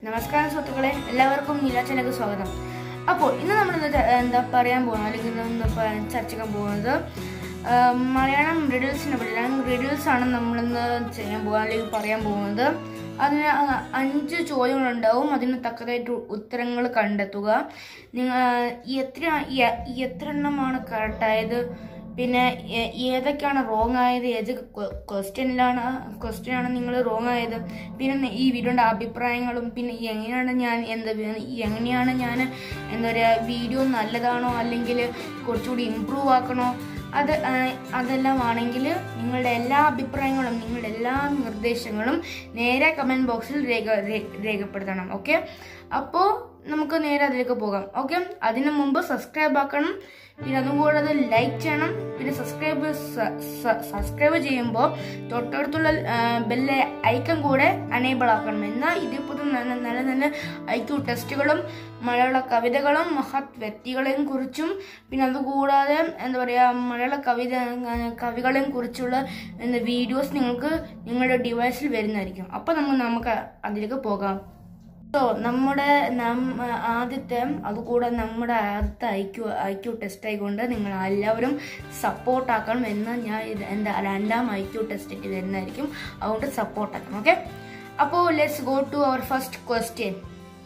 നമസ്കാരം സുഹൃത്തുക്കളെ എല്ലാവർക്കും നീലാച്ചലേക്ക് സ്വാഗതം അപ്പോൾ ഇന്ന് നമ്മൾ ഇന്ന് ച- എന്താ പറയാൻ പോകുന്നത് അല്ലെങ്കിൽ ഇന്ന് എന്താ പ- ചർച്ചയ്ക്കാൻ പോകുന്നത് ആ, മലയാളം റിഡിൽസിനെ പറ്റിയാണ് റിഡിൽസ് ആണ് നമ്മളിന്ന് ചെയ്യാൻ പോകുക അല്ലെങ്കിൽ പറയാൻ പോകുന്നത് അതിന് അ- അഞ്ച് ചോദ്യങ്ങളുണ്ടാവും അതിന് തക്കതായിട്ട് ഉത്തരങ്ങൾ കണ്ടെത്തുക നിങ്ങൾ എത്ര എ- എത്ര എണ്ണമാണ് കറക്റ്റായത് പിന്നെ ഏ- ഏതൊക്കെയാണ് റോങ് ആയത് ഏത് ക്വസ്റ്റ്യനിലാണ് ക്വസ്റ്റ്യനാണ് നിങ്ങൾ റോങ് ആയത് പിന്നെ ഈ വീഡിയോയുടെ അഭിപ്രായങ്ങളും പിന്നെ എങ്ങനെയാണ് ഞാൻ എന്താ എങ്ങനെയാണ് ഞാൻ എന്താ പറയുക വീഡിയോ നല്ലതാണോ അല്ലെങ്കിൽ കുറച്ചുകൂടി ഇമ്പ്രൂവ് ആക്കണോ അത് ആ, അതെല്ലാം ആണെങ്കിൽ നിങ്ങളുടെ എല്ലാ അഭിപ്രായങ്ങളും നിങ്ങളുടെ എല്ലാ നിർദ്ദേശങ്ങളും നേരെ കമൻറ്റ് ബോക്സിൽ രേഖ രേ- രേഖപ്പെടുത്തണം ഓക്കെ അപ്പോൾ നമുക്ക് നേരെ അതിലേക്ക് പോകാം ഓക്കെ അതിനു മുമ്പ് സബ്സ്ക്രൈബ് ആക്കണം പിന്നെ അതും കൂടാതെ ലൈക്ക് ചെയ്യണം പിന്നെ സബ്സ്ക്രൈബ് സബ്സ്ക്രൈബ് ചെയ്യുമ്പോൾ തൊട്ടടുത്തുള്ള ബെല്ല് ഐക്കൺ കൂടെ അനേബിൾ ആക്കണം എന്നാൽ ഇതേപോലെ നല്ല നല്ല നല്ല ഐക്യു ടെസ്റ്റുകളും മലയാള കവിതകളും മഹത് വ്യക്തികളെയും കുറിച്ചും പിന്നെ അതുകൂടാതെ എന്താ പറയുക മലയാള കവിത കവികളെയും കുറിച്ചുള്ള എന്താ വീഡിയോസ് നിങ്ങൾക്ക് നിങ്ങളുടെ ഡിവൈസിൽ വരുന്നതായിരിക്കും അപ്പോൾ നമുക്ക് നമുക്ക് അതിലേക്ക് പോകാം സോ നമ്മുടെ നമ്മ ആദ്യത്തെ അതുകൂടെ നമ്മുടെ ആദ്യത്തെ ഐക്യു ഐക്യു ടെസ്റ്റ് ആയിക്കൊണ്ട് നിങ്ങൾ എല്ലാവരും സപ്പോർട്ട് ആക്കണം എന്ന് ഞാൻ ഇത് എൻ്റെ രണ്ടാം ഐക്യു ടെസ്റ്റിട്ട് വരുന്നതായിരിക്കും അതുകൊണ്ട് സപ്പോർട്ട് ആക്കണം ഓക്കെ അപ്പോൾ let's go to our first question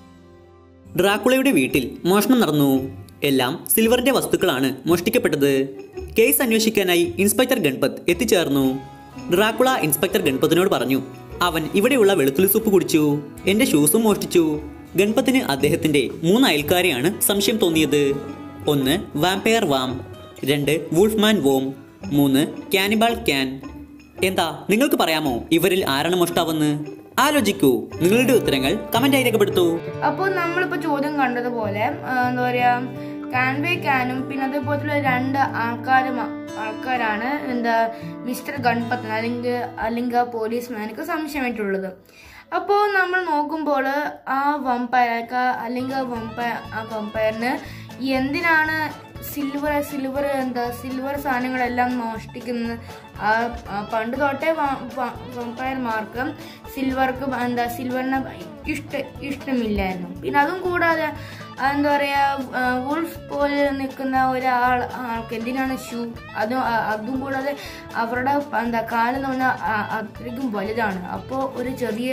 ഡ്രാക്കുളയുടെ വീട്ടിൽ മോഷണം നടന്നു എല്ലാം സിൽവറിന്റെ വസ്തുക്കളാണ് മോഷ്ടിക്കപ്പെട്ടത് കേസ് അന്വേഷിക്കാനായി ഇൻസ്പെക്ടർ ഗൺപത് എത്തിച്ചേർന്നു ഡ്രാക്കുള ഇൻസ്പെക്ടർ ഗൺപത്തിനോട് പറഞ്ഞു അവൻ ഇവിടെയുള്ള വെളുത്തുള്ളി സൂപ്പ് കുടിച്ചു എന്റെ ഷൂസും മോഷ്ടിച്ചു ഗൺപത്തിന് അദ്ദേഹത്തിന്റെ മൂന്ന് അയൽക്കാരെയാണ് സംശയം തോന്നിയത് ഒന്ന് വാമ്പയർ വാം രണ്ട് വൂൾഫ്മാൻ വോം മൂന്ന് ക്യാനിബാൾ ക്യാൻ എന്താ നിങ്ങൾക്ക് പറയാമോ ഇവരിൽ ആരാണ് മോഷ്ടാവെന്ന് ആലോചിക്കൂ നിങ്ങളുടെ ഉത്തരങ്ങൾ കമന്റായി രേഖപ്പെടുത്തൂ അപ്പോൾ നമ്മളിപ്പോൾ ചോദ്യം കണ്ടതുപോലെ ആ, എന്താ പറയാ കാൻവേ കാനും പിന്നെ അതേപോലത്തെ രണ്ട് ആൾക്കാരും ആൾക്കാരാണ് എന്താ മിസ്റ്റർ ഗൺപത്ത് അല്ലെങ്കിൽ അല്ലെങ്കിൽ ആ പോലീസ് മാനക്ക് സംശയമായിട്ടുള്ളത് അപ്പോൾ നമ്മൾ നോക്കുമ്പോൾ ആ വമ്പയർക്ക് അല്ലെങ്കിൽ ആ വമ്പയർ ആ വമ്പയറിന് എന്തിനാണ് സിൽവർ സിൽവർ എന്താ സിൽവർ സാധനങ്ങളെല്ലാം മോഷ്ടിക്കുന്നത് ആ ആ പണ്ട് തൊട്ടേ വമ്പയർമാർക്ക് സിൽവർക്ക് എന്താ സിൽവറിനെ ഇഷ്ട ഇഷ്ടമില്ലായിരുന്നു പിന്നെ അതും കൂടാതെ ആ, എന്താ പറയാ ആ, വുൾഫ് പോലെ നിൽക്കുന്ന ഒരാൾ ആൾക്ക് എന്തിനാണ് ഷൂ അതും ആ, അതും കൂടാതെ അവരുടെ എന്താ കാലെന്ന് പറഞ്ഞാൽ ആ- അത്രയ്ക്കും വലുതാണ് അപ്പോൾ ഒരു ചെറിയ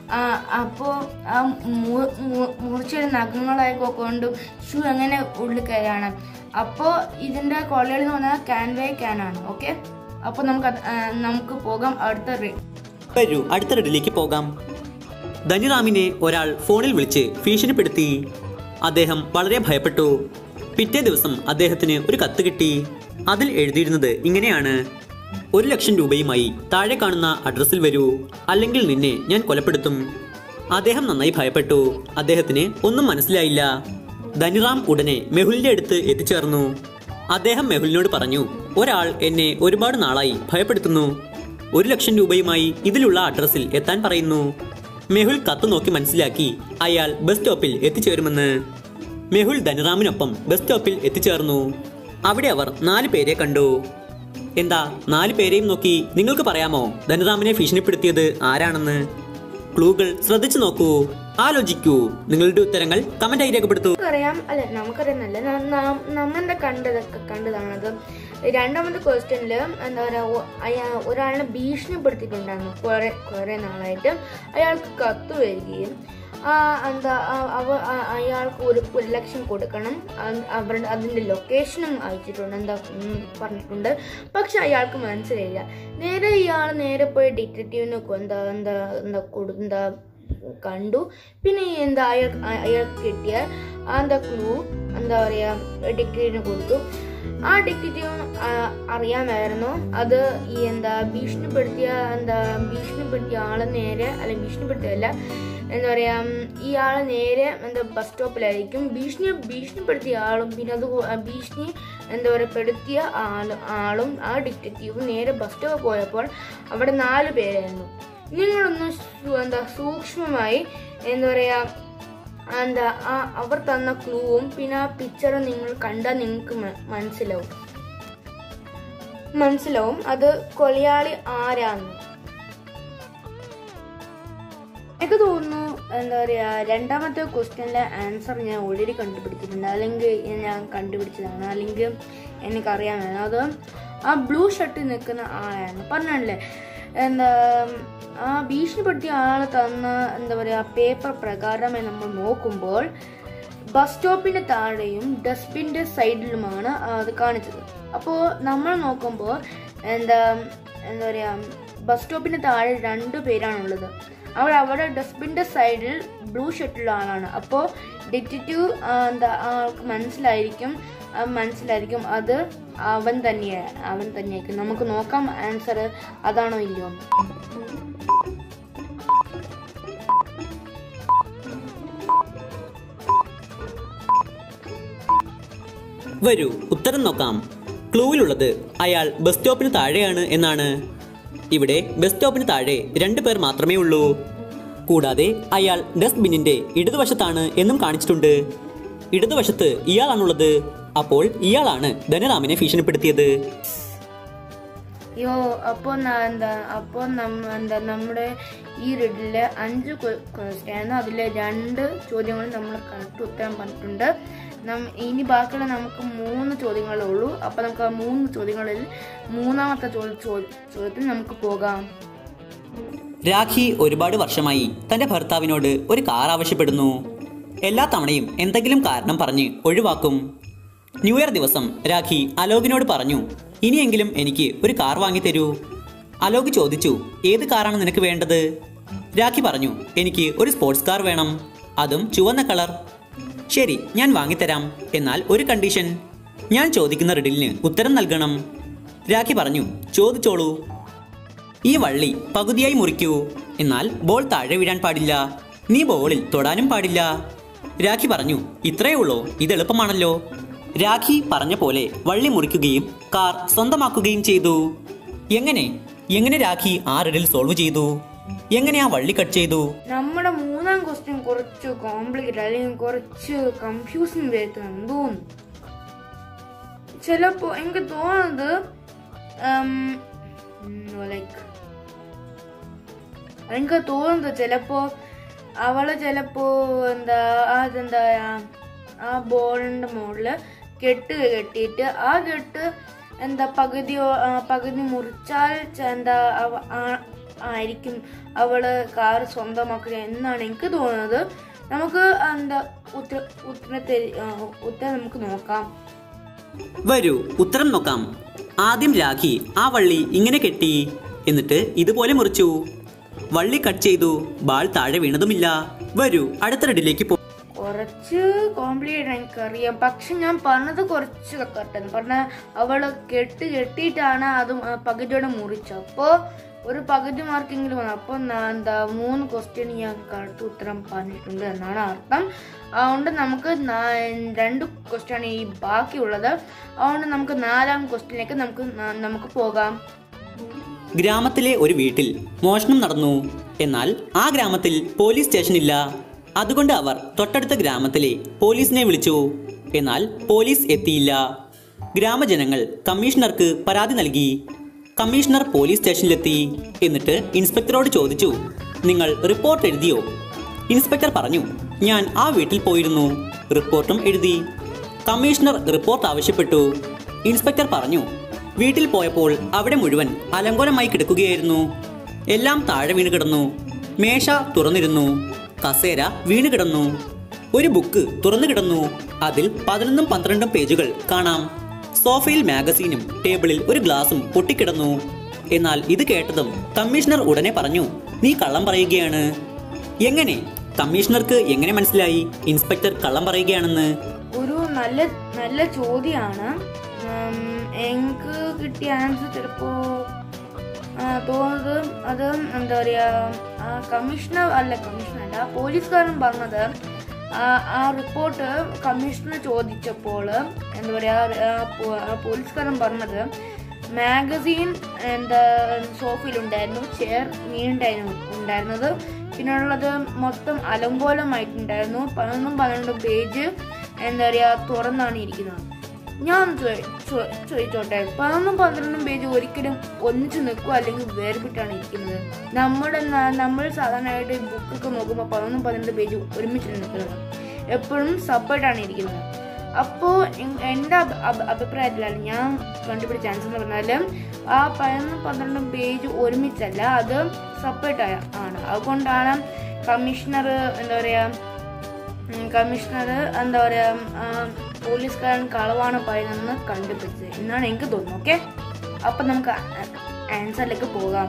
അപ്പോൾ ആ മു- മു- മുറിച്ചൊരു നഖങ്ങളായൊക്കെ കൊണ്ട് ഷൂ എങ്ങനെ ഉള്ളിൽ കയറാണ് അപ്പോൾ ഇതിൻ്റെ കൊള്ളയിൽ എന്ന് പറഞ്ഞാൽ ക്യാൻവേ ക്യാനാണ് ഓക്കെ അപ്പോൾ നമുക്ക് അത്, ആ, നമുക്ക് പോകാം അടുത്ത റേ വരൂ അടുത്ത റെഡിലേക്ക് പോകാം ധനിറാമിനെ ഒരാൾ ഫോണിൽ വിളിച്ച് ഭീഷണിപ്പെടുത്തി അദ്ദേഹം വളരെ ഭയപ്പെട്ടു പിറ്റേ ദിവസം അദ്ദേഹത്തിന് ഒരു കത്ത് കിട്ടി അതിൽ എഴുതിയിരുന്നത് ഇങ്ങനെയാണ് ഒരു ലക്ഷം രൂപയുമായി താഴെ കാണുന്ന അഡ്രസ്സിൽ വരൂ അല്ലെങ്കിൽ നിന്നെ ഞാൻ കൊലപ്പെടുത്തും അദ്ദേഹം നന്നായി ഭയപ്പെട്ടു അദ്ദേഹത്തിന് ഒന്നും മനസ്സിലായില്ല ധനിറാം ഉടനെ മെഹുലിന്റെ അടുത്ത് എത്തിച്ചേർന്നു അദ്ദേഹം മെഹുലിനോട് പറഞ്ഞു ഒരാൾ എന്നെ ഒരുപാട് നാളായി ഭയപ്പെടുത്തുന്നു ഒരു ലക്ഷം രൂപയുമായി ഇതിലുള്ള അഡ്രസ്സിൽ എത്താൻ പറയുന്നു മെഹുൽ കത്ത് നോക്കി മനസ്സിലാക്കി അയാൾ ബസ് സ്റ്റോപ്പിൽ എത്തിച്ചേരുമെന്ന് മെഹുൽ ധനറാമിനൊപ്പം ബസ് സ്റ്റോപ്പിൽ എത്തിച്ചേർന്നു അവിടെ അവർ നാല് പേരെ കണ്ടു എന്താ നാല് പേരെയും നോക്കി നിങ്ങൾക്ക് പറയാമോ ധനറാമിനെ ഭീഷണിപ്പെടുത്തിയത് ആരാണെന്ന് ക്ലൂകൾ ശ്രദ്ധിച്ചു നോക്കൂ ആലോചിക്കൂ നിങ്ങളുടെ ഉത്തരങ്ങൾ കമന്റായി രേഖപ്പെടുത്തൂ നമുക്കറിയാം അല്ല നമുക്കറിയാന്നല്ല നമ്മളെന്താ കണ്ടതൊക്കെ കണ്ടതാണത് രണ്ടാമത്തെ ക്വസ്റ്റ്യനിൽ എന്താ പറയുക അയാൾ ഒരാളിനെ ഭീഷണിപ്പെടുത്തിയിട്ടുണ്ടായിരുന്നു കുറെ കുറെ നാളായിട്ട് അയാൾക്ക് കത്ത് വരികയും ആ, എന്താ ആ- അവ ആ- അയാൾക്ക് ഒരു ഒരു ലക്ഷം കൊടുക്കണം അത് അവരുടെ അതിൻ്റെ ലൊക്കേഷനും അയച്ചിട്ടുണ്ട് എന്താ ഉം, പറഞ്ഞിട്ടുണ്ട് പക്ഷെ അയാൾക്ക് മനസ്സിലായില്ല നേരെ ഇയാൾ നേരെ പോയി ഡിറ്റക്റ്റീവിന് എന്താ എന്താ എന്താ കൊടു എന്താ കണ്ടു പിന്നെ ഈ എന്താ അയാൾ അയാൾക്ക് കിട്ടിയ ആ എന്താ ക്ലൂ എന്താ പറയാ ഡിക്റ്റേറ്റീവിന് കൊടുത്തു ആ ഡിക്റ്റേറ്റീവ് അറിയാമായിരുന്നു അത് ഈ എന്താ ഭീഷണിപ്പെടുത്തിയ എന്താ ഭീഷണിപ്പെടുത്തിയ ആളെ നേരെ അല്ല ഭീഷണിപ്പെടുത്തിയല്ല എന്താ പറയാ ഉം, ഈ ആളെ നേരെ എന്താ ബസ് സ്റ്റോപ്പിലായിരിക്കും ഭീഷണി ഭീഷണിപ്പെടുത്തിയ ആളും പിന്നെ അത് കൂ- ആ ഭീഷണി എന്താ പറയുക പെടുത്തിയ ആളും ആളും ആ ഡിറ്റക്റ്റീവും നേരെ ബസ് സ്റ്റോപ്പ് പോയപ്പോൾ അവിടെ നാല് പേരായിരുന്നു നിങ്ങളൊന്ന് സു- എന്താ സൂക്ഷ്മമായി എന്താ പറയാ എന്താ ആ അവർ തന്ന ക്ലൂവും പിന്നെ ആ പിക്ചറും നിങ്ങൾ കണ്ടാൽ നിങ്ങൾക്ക് മ- മനസ്സിലാവും മനസ്സിലാവും അത് കൊലയാളി ആരാന്ന് എനിക്ക് തോന്നുന്നു എന്താ പറയാ രണ്ടാമത്തെ ക്വസ്റ്റ്യനിലെ ആൻസർ ഞാൻ ഓൾറെഡി കണ്ടുപിടിച്ചിട്ടുണ്ട് അല്ലെങ്കിൽ ഞാൻ കണ്ടുപിടിച്ചതാണ് അല്ലെങ്കിൽ എനിക്കറിയാമെന്ന് അത് ആ ബ്ലൂ ഷർട്ടിൽ നിൽക്കുന്ന ആളാണ് പറഞ്ഞല്ലേ എന്താ ആ ഭീഷണിപ്പെടുത്തിയ ആൾ തന്ന എന്താ പറയുക പേപ്പർ പ്രകാരമായി നമ്മൾ നോക്കുമ്പോൾ ബസ് സ്റ്റോപ്പിന്റെ താഴെയും ഡസ്റ്റ്ബിന്റെ സൈഡിലുമാണ് അത് കാണിച്ചത് അപ്പോൾ നമ്മൾ നോക്കുമ്പോൾ എന്താ എന്താ പറയാ ബസ് സ്റ്റോപ്പിന്റെ താഴെ രണ്ട് പേരാണുള്ളത് അവർ അവിടെ ഡസ്റ്റ്ബിന്റെ സൈഡിൽ ബ്ലൂ ഷർട്ടുള്ള ആളാണ് അപ്പോൾ ഡിറ്റക്റ്റീവ് എന്താ ആൾക്ക് മനസ്സിലായിരിക്കും ആ മനസ്സിലായിരിക്കും അത് അവൻ തന്നെയാണ് അവൻ തന്നെയായിരിക്കും നമുക്ക് നോക്കാം ആൻസർ അതാണോ ഇല്ലയോ എന്ന് വരൂ ഉത്തരം നോക്കാം ക്ലൂവിലുള്ളത് അയാൾ ബസ് സ്റ്റോപ്പിന് താഴെയാണ് എന്നാണ് ഇവിടെ ബസ് സ്റ്റോപ്പിന് താഴെ രണ്ടു പേർ മാത്രമേ ഉള്ളൂ കൂടാതെ അയാൾ ഡസ്റ്റ്ബിന്നിന്റെ ഇടതുവശത്താണ് എന്നും കാണിച്ചിട്ടുണ്ട് ഇടതുവശത്ത് ഇയാളാണുള്ളത് അപ്പോൾ ഇയാളാണ് ധനറാമിനെ ഭീഷണിപ്പെടുത്തിയത് യോ അപ്പോൾ എന്താ അപ്പോൾ നമ്മ എന്താ നമ്മുടെ ഈ റെഡിലെ അഞ്ച് ക്വസ്റ്റ്യൻ അതിലെ രണ്ട് ചോദ്യങ്ങൾ നമ്മൾ കറക്റ്റ് ഉത്തരം പറഞ്ഞിട്ടുണ്ട് നം- ഇനി ബാക്കിയുള്ള നമുക്ക് മൂന്ന് ചോദ്യങ്ങളേ ഉള്ളൂ അപ്പോൾ നമുക്ക് ആ മൂന്ന് ചോദ്യങ്ങളിൽ മൂന്നാമത്തെ ചോദ്യ ചോ- ചോദ്യത്തിൽ നമുക്ക് പോകാം രാഖി ഒരുപാട് വർഷമായി തന്റെ ഭർത്താവിനോട് ഒരു കാർ ആവശ്യപ്പെടുന്നു എല്ലാ തവണയും എന്തെങ്കിലും കാരണം പറഞ്ഞ് ഒഴിവാക്കും ന്യൂ ഇയർ ദിവസം രാഖി അലോകിനോട് പറഞ്ഞു ഇനിയെങ്കിലും എനിക്ക് ഒരു കാർ വാങ്ങിത്തരൂ അലോക് ചോദിച്ചു ഏത് കാറാണ് നിനക്ക് വേണ്ടത് രാഖി പറഞ്ഞു എനിക്ക് ഒരു സ്പോർട്സ് കാർ വേണം അതും ചുവന്ന കളർ ശരി ഞാൻ വാങ്ങിത്തരാം എന്നാൽ ഒരു കണ്ടീഷൻ ഞാൻ ചോദിക്കുന്ന റിഡിലിന് ഉത്തരം നൽകണം രാഖി പറഞ്ഞു ചോദിച്ചോളൂ ഈ വള്ളി പകുതിയായി മുറിക്കൂ എന്നാൽ ബോൾ താഴെ വീഴാൻ പാടില്ല നീ ബോളിൽ തൊടാനും പാടില്ല രാഖി പറഞ്ഞു ഇത്രയേ ഉള്ളൂ ഇത് എളുപ്പമാണല്ലോ രാഖി പറഞ്ഞ പോലെ വള്ളി മുറിക്കുകയും കാർ സ്വന്തമാക്കുകയും ചെയ്തു എങ്ങനെ എങ്ങനെ രാഖി ആ റിഡിൽ സോൾവ് ചെയ്തു എങ്ങനെ ആ വള്ളി കട്ട് ചെയ്തു നമ്മുടെ മൂന്നാം ക്വസ്റ്റ്യൻ കുറച്ച് കോംപ്ലിക്കേറ്റ് അല്ലെങ്കിൽ കുറച്ച് കൺഫ്യൂഷൻ വരുത്തുന്നു തോന്നുന്നു ചിലപ്പോ എനിക്ക് തോന്നുന്നത് ലൈക്ക് എനിക്ക് തോന്നുന്നത് ചിലപ്പോ അവള് ചിലപ്പോ എന്താ അതെന്താ ആ ബോളിന്റെ മുകളില് കെട്ട് കെട്ടിയിട്ട് ആ കെട്ട് എന്താ പകുതി പകുതി മുറിച്ചാൽ ച- എന്താ അവ- ആ- ആയിരിക്കും അവള് കാർ സ്വന്തമാക്കുക എന്നാണ് എനിക്ക് തോന്നുന്നത് നമുക്ക് എന്താ ഉത്തര ഉത്തരത്തെ ആ, ഉത്തരം നമുക്ക് നോക്കാം വരൂ ഉത്തരം നോക്കാം ആദ്യം രാഖി ആ വള്ളി ഇങ്ങനെ കെട്ടി എന്നിട്ട് ഇതുപോലെ മുറിച്ചു വള്ളി കട്ട് ചെയ്തു ബാൾ താഴെ വീണതുമില്ല വരൂ അടുത്ത റെഡിലേക്ക് പോ കുറച്ച് കോംപ്ലിക്കേറ്റ് എനിക്കറിയാം പക്ഷെ ഞാൻ പറഞ്ഞത് കുറച്ച് കറക്റ്റാണ് പറഞ്ഞ അവള് കെട്ട് കെട്ടിയിട്ടാണ് അത് പകുതിയോടെ മുറിച്ചത് അപ്പോൾ ഒരു പകുതി മാർക്കെങ്കിലും വന്നു അപ്പോൾ എന്താ മൂന്ന് ക്വസ്റ്റ്യൻ ഞാൻ കറക്റ്റ് ഉത്തരം പറഞ്ഞിട്ടുണ്ട് എന്നാണ് അർത്ഥം അതുകൊണ്ട് നമുക്ക് നാ- രണ്ട് ക്വസ്റ്റ്യൻ ഈ ബാക്കിയുള്ളത് അതുകൊണ്ട് നമുക്ക് നാലാം ക്വസ്റ്റ്യനിലേക്ക് നമുക്ക് ന- നമുക്ക് പോകാം ഗ്രാമത്തിലെ ഒരു വീട്ടിൽ മോഷണം നടന്നു എന്നാൽ ആ ഗ്രാമത്തിൽ പോലീസ് സ്റ്റേഷൻ ഇല്ല അതുകൊണ്ട് അവർ തൊട്ടടുത്ത ഗ്രാമത്തിലെ പോലീസിനെ വിളിച്ചു എന്നാൽ പോലീസ് എത്തിയില്ല ഗ്രാമജനങ്ങൾ കമ്മീഷണർക്ക് പരാതി നൽകി കമ്മീഷണർ പോലീസ് സ്റ്റേഷനിലെത്തി എന്നിട്ട് ഇൻസ്പെക്ടറോട് ചോദിച്ചു നിങ്ങൾ റിപ്പോർട്ട് എഴുതിയോ ഇൻസ്പെക്ടർ പറഞ്ഞു ഞാൻ ആ വീട്ടിൽ പോയിരുന്നു റിപ്പോർട്ടും എഴുതി കമ്മീഷണർ റിപ്പോർട്ട് ആവശ്യപ്പെട്ടു ഇൻസ്പെക്ടർ പറഞ്ഞു വീട്ടിൽ പോയപ്പോൾ അവിടെ മുഴുവൻ അലങ്കോലമായി കിടക്കുകയായിരുന്നു എല്ലാം താഴെ വീണ് കിടന്നു മേശ തുറന്നിരുന്നു കസേര വീണ് കിടന്നു ഒരു ബുക്ക് തുറന്നു കിടന്നു അതിൽ പതിനൊന്നും പന്ത്രണ്ടും പേജുകൾ കാണാം സോഫയിൽ മാഗസീനും ടേബിളിൽ ഒരു ഗ്ലാസും പൊട്ടിക്കിടന്നു എന്നാൽ ഇത് കേട്ടതും കമ്മീഷണർ ഉടനെ പറഞ്ഞു നീ കള്ളം പറയുകയാണ് എങ്ങനെ കമ്മീഷണർക്ക് എങ്ങനെ മനസ്സിലായി ഇൻസ്പെക്ടർ കള്ളം പറയുകയാണെന്ന് ഒരു നല്ല നല്ല ചോദ്യമാണ് ഉം, എനിക്ക് കിട്ടിയ ആൻസർ ചിലപ്പോ ആ, തോന്നുന്നത് അത് എന്താ പറയാ ആ, കമ്മീഷണർ അല്ല കമ്മീഷണർ അല്ല പോലീസുകാരൻ പറഞ്ഞത് ആ, ആ റിപ്പോർട്ട് കമ്മീഷണർ ചോദിച്ചപ്പോൾ എന്താ പറയാ ആ, പോ- ആ പോലീസുകാരൻ പറഞ്ഞത് മാഗസീൻ എന്താ സോഫയിലുണ്ടായിരുന്നു ചെയർ വീണ്ടായിരുന്നു ഉണ്ടായിരുന്നത് പിന്നെ ഉള്ളത് മൊത്തം അലങ്കോലമായിട്ടുണ്ടായിരുന്നു പതിനൊന്നും പന്ത്രണ്ടും പേജ് എന്താ പറയാ തുറന്നാണ് ഇരിക്കുന്നത് ഞാൻ ചോ- ചോ- ചോദിച്ചോട്ടെ പതിനൊന്നും പന്ത്രണ്ടും പേജ് ഒരിക്കലും ഒന്നിച്ച് നിൽക്കുക അല്ലെങ്കിൽ വേർപിട്ടാണ് ഇരിക്കുന്നത് നമ്മുടെ ന- നമ്മൾ സാധാരണയായിട്ട് ബുക്കൊക്കെ നോക്കുമ്പോൾ പതിനൊന്നും പന്ത്രണ്ട് പേജ് ഒരുമിച്ചാണ് നിൽക്കുന്നത് എപ്പോഴും സപ്പറേറ്റാണ് ഇരിക്കുന്നത് അപ്പോൾ എൻ്റെ അഭി- അഭി- അഭിപ്രായത്തിലാണ് ഞാൻ കണ്ടുപിടിച്ച ആൻസർ എന്ന് പറഞ്ഞാൽ ആ പതിനൊന്നും പന്ത്രണ്ടും പേജ് ഒരുമിച്ചല്ല അത് സെപ്പറേറ്റ് ആണ് അതുകൊണ്ടാണ് കമ്മീഷണർ എന്താ പറയുക കമ്മീഷണർ എന്താ പറയുക പോലീസുകാരൻ കളവാണ് പറയുന്നതെന്ന് കണ്ടുപിടിച്ചത് എന്നാണ് എനിക്ക് തോന്നുന്നത് ഓക്കെ അപ്പം നമുക്ക് ആൻസറിലേക്ക് പോകാം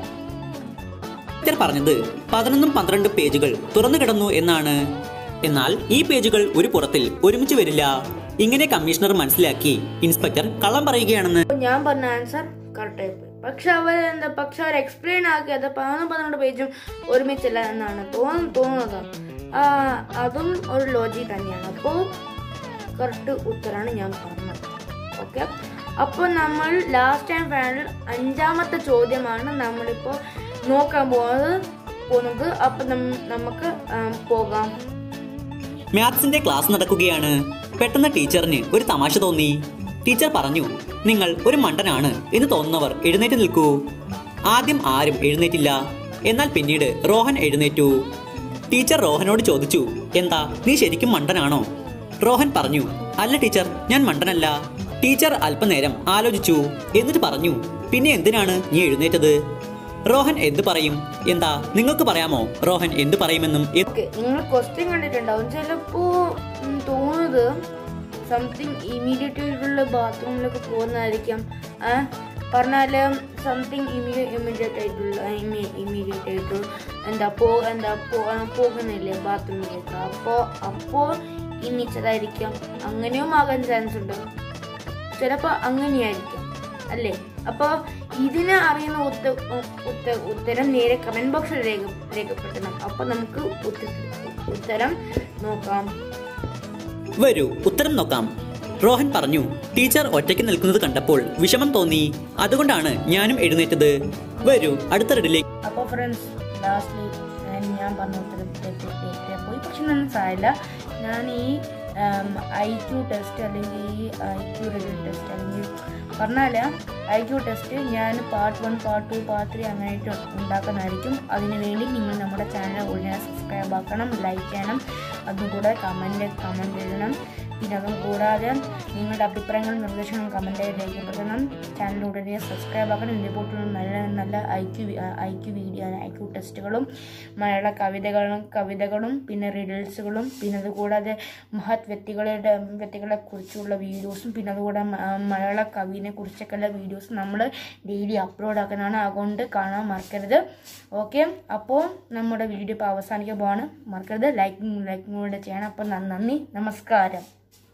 ടീച്ചർ പറഞ്ഞത് പതിനൊന്നും പന്ത്രണ്ട് പേജുകൾ തുറന്നു കിടന്നു എന്നാണ് എന്നാൽ ഈ പേജുകൾ ഒരു പുറത്തിൽ ഒരുമിച്ച് വരില്ല ഇങ്ങനെ കമ്മീഷണർ മനസ്സിലാക്കി ഇൻസ്പെക്ടർ കള്ളം പറയുകയാണെന്ന് അപ്പോൾ ഞാൻ പറഞ്ഞ ആൻസർ കറക്റ്റായി പോയി പക്ഷെ അവർ എന്താ പക്ഷെ അവർ എക്സ്പ്ലെയിൻ ആക്കിയത് പതിനൊന്ന് പന്ത്രണ്ട് പേജും ഒരുമിച്ചല്ല എന്നാണ് തോന്നുന്നു തോന്നുന്നത് ആ, അതും ഒരു ലോജിക് തന്നെയാണ് അപ്പോൾ കറക്റ്റ് ഉത്തരമാണ് ഞാൻ പറഞ്ഞത് ഓക്കെ അപ്പോൾ നമ്മൾ ലാസ്റ്റ് ടൈം ഫൈനൽ അഞ്ചാമത്തെ ചോദ്യമാണ് നമ്മളിപ്പോൾ നോക്കാൻ പോകുന്നത് പോകുന്നത് അപ്പം നമുക്ക് ആ, പോകാം മാത്സിന്റെ ക്ലാസ് നടക്കുകയാണ് പെട്ടെന്ന് ടീച്ചറിന് ഒരു തമാശ തോന്നി ടീച്ചർ പറഞ്ഞു നിങ്ങൾ ഒരു മണ്ടനാണ് എന്ന് തോന്നുന്നവർ എഴുന്നേറ്റ് നിൽക്കൂ ആദ്യം ആരും എഴുന്നേറ്റില്ല എന്നാൽ പിന്നീട് റോഹൻ എഴുന്നേറ്റു ടീച്ചർ റോഹനോട് ചോദിച്ചു എന്താ നീ ശരിക്കും മണ്ടനാണോ റോഹൻ പറഞ്ഞു അല്ല ടീച്ചർ ഞാൻ മണ്ടനല്ല ടീച്ചർ അല്പനേരം ആലോചിച്ചു എന്നിട്ട് പറഞ്ഞു പിന്നെ എന്തിനാണ് നീ എഴുന്നേറ്റത് റോഹൻ എന്ത് പറയും എന്താ നിങ്ങൾക്ക് പറയാമോ റോഹൻ എന്ത് പറയുമെന്നും എ- ഓക്കെ നിങ്ങൾ ക്വസ്റ്റ്യൻ കണ്ടിട്ടുണ്ടാവും ചിലപ്പോ ഉം, തോന്നുന്നത് സംതിങ് ഇമീഡിയറ്റ് ആയിട്ടുള്ള ബാത്റൂമിലൊക്കെ പോകുന്നതായിരിക്കാം ആ, പറഞ്ഞാല് സംതിങ് ഇമീഡിയറ്റ് ആയിട്ടുള്ള ഇമീഡിയറ്റ് ആയിട്ട് എന്താ പോ എന്താ പോ- ആ, പോകുന്നില്ലേ ബാത്റൂമിലേക്ക് അപ്പോൾ അപ്പോൾ ഇന്നിച്ചതായിരിക്കാം അങ്ങനെയും ആകാൻ ചാൻസ് ഉണ്ട് ചിലപ്പോൾ അങ്ങനെയായിരിക്കും അല്ലേ അപ്പോൾ ഇതിന് അറിയുന്ന ഉത്ത ഉത്ത ഉത്തരം നേരെ കമൻറ്റ് ബോക്സിൽ രേഖ രേഖപ്പെടുത്തണം അപ്പോൾ നമുക്ക് ഉത്ത- ഉത്തരം നോക്കാം വരൂ ഉത്തരം നോക്കാം റോഹൻ പറഞ്ഞു ടീച്ചർ ഒറ്റയ്ക്ക് നിൽക്കുന്നത് കണ്ടപ്പോൾ വിഷമം തോന്നി അതുകൊണ്ടാണ് ഞാനും എഴുന്നേറ്റത് വരൂ അടുത്ത റെഡിലേക്ക് അപ്പോൾ ഫ്രണ്ട്സ് ലാസ്റ്റ്ലി ഞാൻ പറഞ്ഞ ഉത്തരം തെറ്റ് തെറ്റ് പോയി പക്ഷെ ഒന്നും സാരില്ല ഞാൻ ഈ ഐ ക്യു ടെസ്റ്റ് അല്ലെങ്കിൽ ഈ ഐ ക്യു റിവ്യൂ ടെസ്റ്റ് അല്ലെങ്കിൽ പറഞ്ഞാൽ ഐ ക്യു ടെസ്റ്റ് ഞാൻ part one part two part three അങ്ങനെയായിട്ട് ഉണ്ടാക്കുന്നതായിരിക്കും അതിന് വേണ്ടി നിങ്ങൾ നമ്മുടെ ചാനൽ ഉടനെ സബ്സ്ക്രൈബ് ആക്കണം ലൈക്ക് ചെയ്യണം അതുകൂടെ കമൻറ്റ് കമൻറ്റ് എഴുതണം പിന്നെ അതും കൂടാതെ നിങ്ങളുടെ അഭിപ്രായങ്ങളും നിർദ്ദേശങ്ങളും കമൻറ്റായി രേഖപ്പെടുത്തണം ചാനൽ ഉടനെ സബ്സ്ക്രൈബ് ആക്കണം ഇതേപോലുള്ള നല്ല നല്ല I Q I Q video I Q ടെസ്റ്റുകളും മലയാള കവിതകളും കവിതകളും പിന്നെ റിഡിൽസുകളും പിന്നെ അതുകൂടാതെ മഹത് വ്യക്തികളുടെ വ്യക്തികളെ കുറിച്ചുള്ള വീഡിയോസും പിന്നെ അതുകൂടെ മ- മലയാള കവിനെ കുറിച്ചൊക്കെയുള്ള വീഡിയോസ് നമ്മൾ ഡെയിലി അപ്ലോഡ് ആക്കുന്നതാണ് അതുകൊണ്ട് കാണാൻ മറക്കരുത് ഓക്കെ അപ്പോൾ നമ്മുടെ വീഡിയോ ഇപ്പോൾ അവസാനിക്കാൻ പോവാണ് മറക്കരുത് ലൈക്കും ലൈക്കും കൂടെ ചെയ്യണം അപ്പോൾ നന്ദി നമസ്കാരം